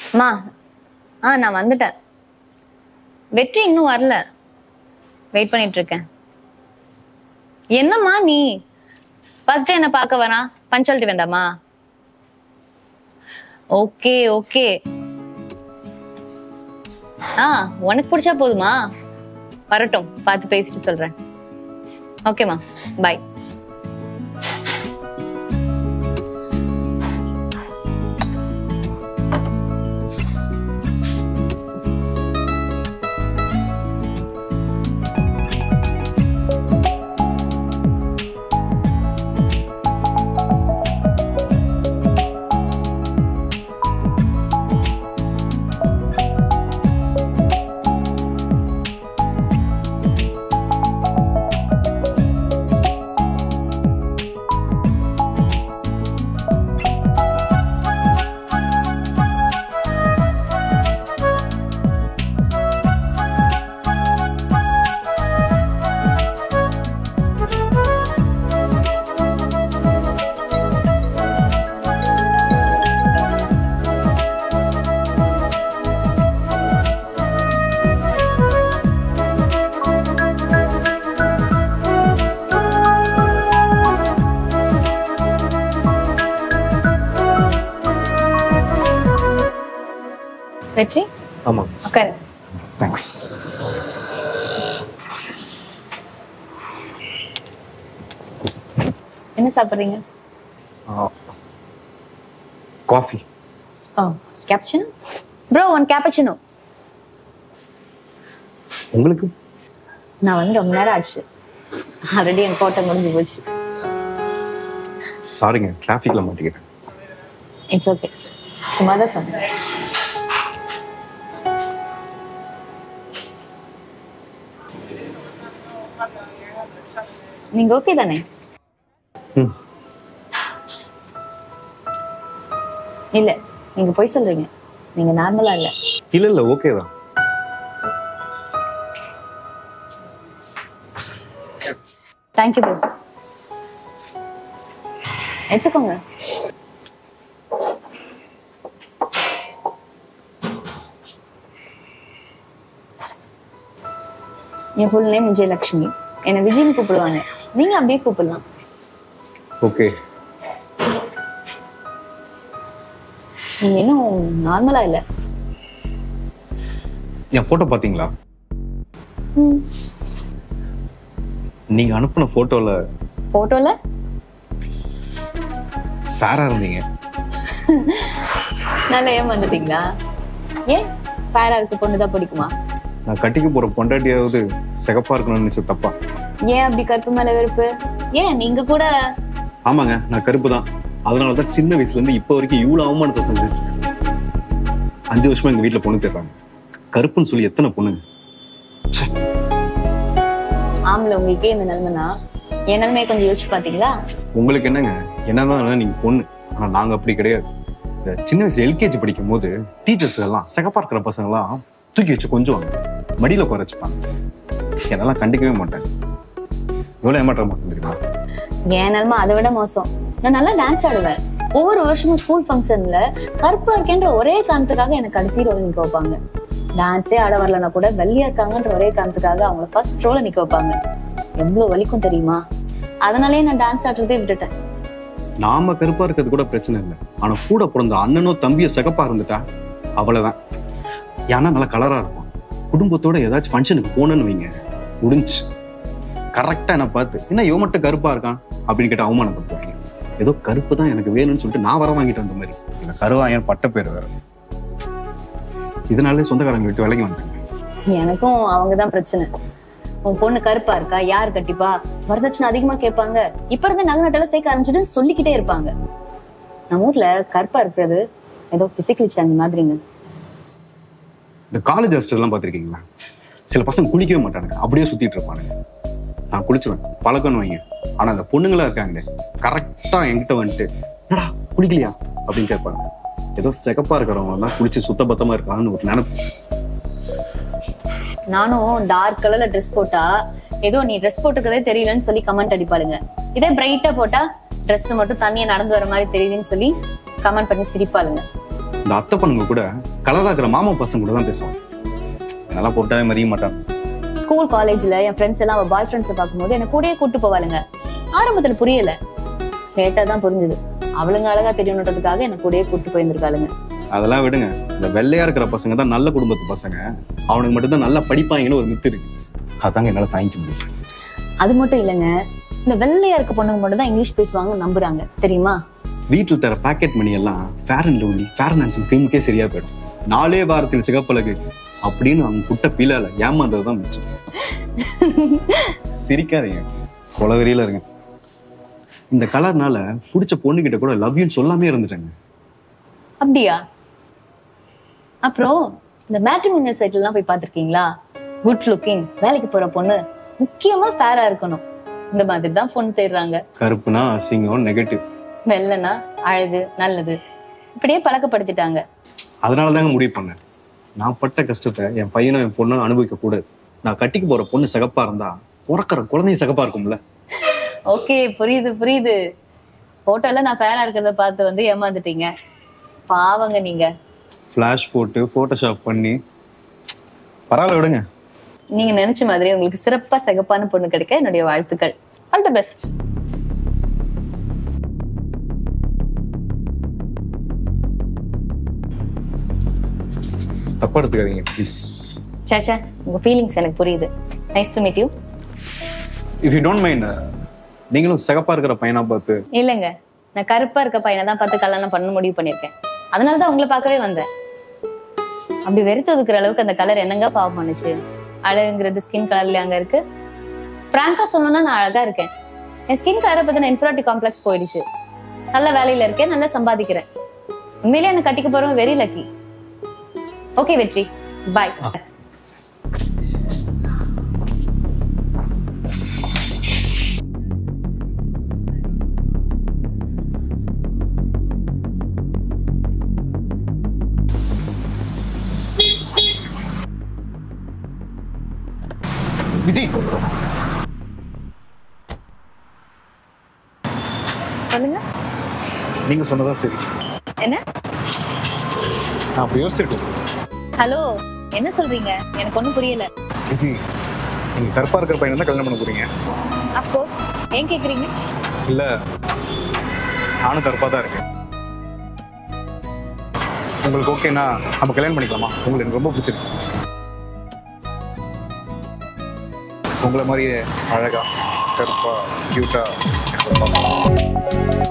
அம்மா ஆ நான் வந்துட்டேன் வெற்றி இன்னும் வரல வெயிட் பண்ணிட்டு இருக்கேன் என்னம்மா நீ ஃபர்ஸ்ட் என்ன பார்க்க வரான் பஞ்சுவாலிட்டி வேண்டாமா ஓகே ஓகே ஆ உனக்கு பிடிச்சா போதுமா வரட்டும் பார்த்து பேசிட்டு சொல்றேன் ஓகேம்மா பாய் வெற்றி ஆமாம் உட்காரு தேங்க்ஸ் என்ன சாப்பிடுறீங்க காஃபி ஓ கேப்சினோ ப்ரோ ஒன் கேப்பச்சினோ உங்களுக்கு நான் வந்து ரொம்ப நேரம் ஆச்சு ஆல்ரெடி என் கோட்டை முடிஞ்சு போச்சு சாரிங்க டிராஃபிக்ல மாட்டிக்கிட்டேன் இட்ஸ் ஓகே சும்மா தான் சொன்னேன் நீங்க ஓகே தானே ம் இல்ல நீங்க போய் சொல்றீங்க நீங்க நார்மலா இல்ல இல்ல இல்ல ஓகே தான் தேங்க்யூ ப்ரோ எடுத்துக்கோங்க என் ஃபுல் நேம் விஜயலட்சுமி என்னை விஜய்னு கூப்பிடுவாங்க நீங்க அப்படியே கூப்பிடலாம் ஓகே நீங்க இன்னும் நார்மலா இல்ல என் போட்டோ பாத்தீங்களா ம் நீங்க அனுப்புன போட்டோல போட்டோல ஃபேரா இருந்தீங்க நல்லா ஏமாந்துட்டீங்களா ஏன் ஃபேரா இருக்க பொண்ணு தான் பிடிக்குமா நான் கட்டிக்க போற பொண்டாட்டியாவது சிகப்பா இருக்கணும்னு நினைச்ச தப்பா ஏன் அப்படி கருப்பு மேல வெறுப்பு ஏன் நீங்க கூட ஆமாங்க நான் கருப்பு தான் அதனாலதான் சின்ன வயசுல இருந்து இப்ப வரைக்கும் இவ்வளவு அவமானத்தை செஞ்சுட்டு இருக்கேன். அஞ்சு வருஷமா எங்க வீட்டுல பொண்ணு தேடுறாங்க கருப்புன்னு சொல்லி எத்தனை பொண்ணுங்க ச்சே. ஆம்பளை உங்களுக்கே இந்த நிலைமைனா என் நிலைமையை கொஞ்சம் யோசிச்சு பாத்தீங்களா உங்களுக்கு என்னங்க என்னதான் இருந்தாலும் நீங்க பொண்ணு ஆனா நாங்க அப்படி கிடையாது இந்த சின்ன வயசுல எல்கேஜி படிக்கும் போது டீச்சர்ஸ் எல்லாம் சிகப்பா இருக்கிற பசங்க எல்லாம் தூக்கி வச்சு கொஞ்சுவாங்க மடியில குறைச்சுப்பாங்க என்னெல்லாம் கண்டிக்கவே மாட்டேன் எவ்வளவு ஏமாற்ற மாட்டேன் தெரியுமா என் நிலைமை அதை விட மோசம் நான் நல்லா டான்ஸ் ஆடுவேன் ஒவ்வொரு வருஷமும் ஸ்கூல் ஃபங்க்ஷன்ல கருப்பா இருக்கேன்ற ஒரே காரணத்துக்காக எனக்கு கடைசி ரோல நிக்க வைப்பாங்க டான்ஸே ஆட வரலனா கூட வெள்ளையா இருக்காங்கன்ற ஒரே காரணத்துக்காக அவங்கள ஃபர்ஸ்ட் ரோல நிக்க வைப்பாங்க எவ்வளவு வலிக்கும் தெரியுமா அதனாலே நான் டான்ஸ் ஆடுறதே விட்டுட்டேன் நாம கருப்பா இருக்கிறது கூட பிரச்சனை இல்லை ஆனா கூட பிறந்த அண்ணனோ தம்பியோ சிகப்பா இருந்துட்டா அவ்வளவுதான் ஏன்னா நல்லா கலரா இருக்கும் குடும்பத்தோட ஏதாச்சும் ஃபங்க்ஷனுக்கு போனேன்னு வைங்க முடிஞ்சு கரெக்டா என்ன பார்த்து என்ன இவன் மட்டும் கருப்பா இருக்கான் அப்படின்னு கேட்டு அவமானப்படுத்துவாங்க ஏதோ கருப்பு தான் எனக்கு வேணும்னு சொல்லிட்டு நான் வர வாங்கிட்டு வந்த மாதிரி இந்த கருவாயன் பட்ட பேர் வேற இதனாலே சொந்தக்காரங்க விட்டு விலகி வந்துட்டாங்க எனக்கும் அவங்கதான் பிரச்சனை உன் பொண்ணு கருப்பா இருக்கா யார் கட்டிப்பா வரதட்சணை அதிகமா கேட்பாங்க இப்ப இருந்து நகை நட்டெல்லாம் சேர்க்க ஆரம்பிச்சுட்டு சொல்லிக்கிட்டே இருப்பாங்க நம்ம ஊர்ல கருப்பா இருக்கிறது ஏதோ பிசிக்கல் சேஞ்ச் மாதிரிங்க இந்த காலேஜ் ஹாஸ்டல் எல்லாம் பார்த்திருக்கீங்களா சில பசங்க குளிக்கவே மாட்டானுங்க அப்படியே சுத்திட்டு இருப்பானுங்க நான் குளிச்சுவேன் பழக்கம்னு வைங்க ஆனா அந்த பொண்ணுங்களா இருக்காங்க கரெக்டா என்கிட்ட வந்துட்டு என்னடா குளிக்கலையா அப்படின்னு கேட்பாங்க ஏதோ சிகப்பா இருக்கிறவங்க தான் குளிச்சு சுத்த பத்தமா இருக்காங்கன்னு ஒரு நினைப்பு நானும் டார்க் கலர்ல ட்ரெஸ் போட்டா ஏதோ நீ ட்ரெஸ் போட்டுக்கதே தெரியலன்னு சொல்லி கமெண்ட் அடிப்பாளுங்க இதே பிரைட்டா போட்டா Dress மட்டும் தண்ணியை நடந்து வர மாதிரி தெரியுதுன்னு சொல்லி கமெண்ட் பண்ணி சிரிப்பாளுங்க இந்த அத்தை பண்ணுங்க கூட கலராக்கிற மாமா பசங்க கூட தான் பேசுவான் அதெல்லாம் போட்டாவே மதிய மாட்டான் ஸ்கூல் காலேஜ்ல என் ஃப்ரெண்ட்ஸ் எல்லாம் அவ பாய் ஃப்ரெண்ட்ஸை பார்க்கும்போது என்ன கூடயே கூட்டு போவாளுங்க ஆரம்பத்துல புரியல லேட்டா தான் புரிஞ்சுது அவளுங்க அழகா தெரியணுன்றதுக்காக என்ன கூடயே கூட்டு போயிருந்திருக்காளுங்க அதெல்லாம் விடுங்க இந்த வெள்ளையா இருக்கிற பசங்க தான் நல்ல குடும்பத்து பசங்க அவனுக்கு மட்டும்தான் நல்லா படிப்பாங்கன்னு ஒரு மித்து இருக்கு அதாங்க என்னால தாங்கிக்க முடியும் அது மட்டும் இல்லைங்க இந்த வெள்ளையா இருக்க பொண்ணுங்க மட்டும் தான் இங்கிலீஷ் பேசுவாங்கன்னு நம்புறாங்க தெரியுமா வீட்டில் தர பாக்கெட் மணி எல்லாம் fair and lovely fair and handsome க்ரீமுக்கே சரியா போயிடும் நாலே வாரத்தில் சிகப்பழகு அப்படின்னு அவங்க குட்ட பீலால ஏமாந்தது தான் மிச்சம் சிரிக்காதீங்க கொலவெறியில இருங்க இந்த கலர்னால பிடிச்ச பொண்ணுகிட்ட கூட லவ் யூன்னு சொல்லாமே இருந்துட்டாங்க அப்படியா அப்புறம் இந்த மேட்ரிமோனியல் சைட்ல எல்லாம் போய் பார்த்திருக்கீங்களா குட் லுக்கிங் வேலைக்கு போற பொண்ணு முக்கியமா ஃபேரா இருக்கணும் இந்த மாதிரி தான் பொண்ணு தேடுறாங்க கருப்புனா அசிங்கம் நெகட்டிவ் வெள்ளனா அழகு நல்லது இப்படியே பழக்கப்படுத்திட்டாங்க அதனால தாங்க முடிவு பண்ணேன் நான் பட்ட கஷ்டத்தை என் பையனும் என் பொண்ணும் அனுபவிக்க கூடாது நான் கட்டிக்கு போற பொண்ணு சிகப்பா இருந்தா பிறக்கிற குழந்தையும் சிகப்பா இருக்கும்ல ஓகே புரியுது புரியுது போட்டோல நான் ஃபேரா இருக்கிறத பார்த்து வந்து ஏமாந்துட்டீங்க பாவங்க நீங்க ஃபிளாஷ் போட்டு போட்டோஷாப் பண்ணி பரவாயில்ல விடுங்க நீங்க நினைச்ச மாதிரி உங்களுக்கு சிறப்பா சிகப்பான பொண்ணு கிடைக்க என்னுடைய வாழ்த்துக்கள் ஆல் தி பெஸ்ட் தப்பா எடுத்துக்காதீங்க ப்ளீஸ் சேச்சா உங்க ஃபீலிங்ஸ் எனக்கு புரியுது nice to meet you if you don't mind நீங்களும் சிகப்பா இருக்கிற பையனா பார்த்து இல்லைங்க நான் கருப்பா இருக்க பையனை தான் பார்த்து கல்யாணம் பண்ண முடிவு பண்ணியிருக்கேன் அதனால தான் உங்களை பார்க்கவே வந்தேன் அப்படி வெறுத்து ஒதுக்குற அளவுக்கு அந்த கலர் என்னங்க பாவம் பண்ணுச்சு அழகுங்கிறது ஸ்கின் கலர்ல அங்க இருக்கு பிராங்கா சொல்லணும்னா நான் அழகா இருக்கேன் என் ஸ்கின் கலரை பத்தின இன்ஃபிராட்டி காம்ப்ளெக்ஸ் போயிடுச்சு நல்ல வேலையில இருக்கேன் நல்லா சம்பாதிக்கிறேன் உண்மையிலே எனக்கு கட்டிக்க போறவன் வெரி லக்கி ஓகே வெற்றி பாய் விஜய் சொல்லுங்க நீங்க சொன்னதா சரி என்ன நான் அப்படி யோசிச்சிருக்கேன் ஹலோ என்ன சொல்றீங்க எனக்கு ஒண்ணும் புரியல விஜய் நீங்க கருப்பா இருக்கிற பையனை தான் கல்யாணம் பண்ண போறீங்க அப்கோர்ஸ் ஏன் கேக்குறீங்க இல்ல நானும் கருப்பா தான் இருக்கேன் உங்களுக்கு ஓகேனா நம்ம கல்யாணம் பண்ணிக்கலாமா உங்களுக்கு எனக்கு ரொம்ப பிடிச்சிருக்கு உங்களை மாதிரியே அழகா கருப்பா கியூட்டா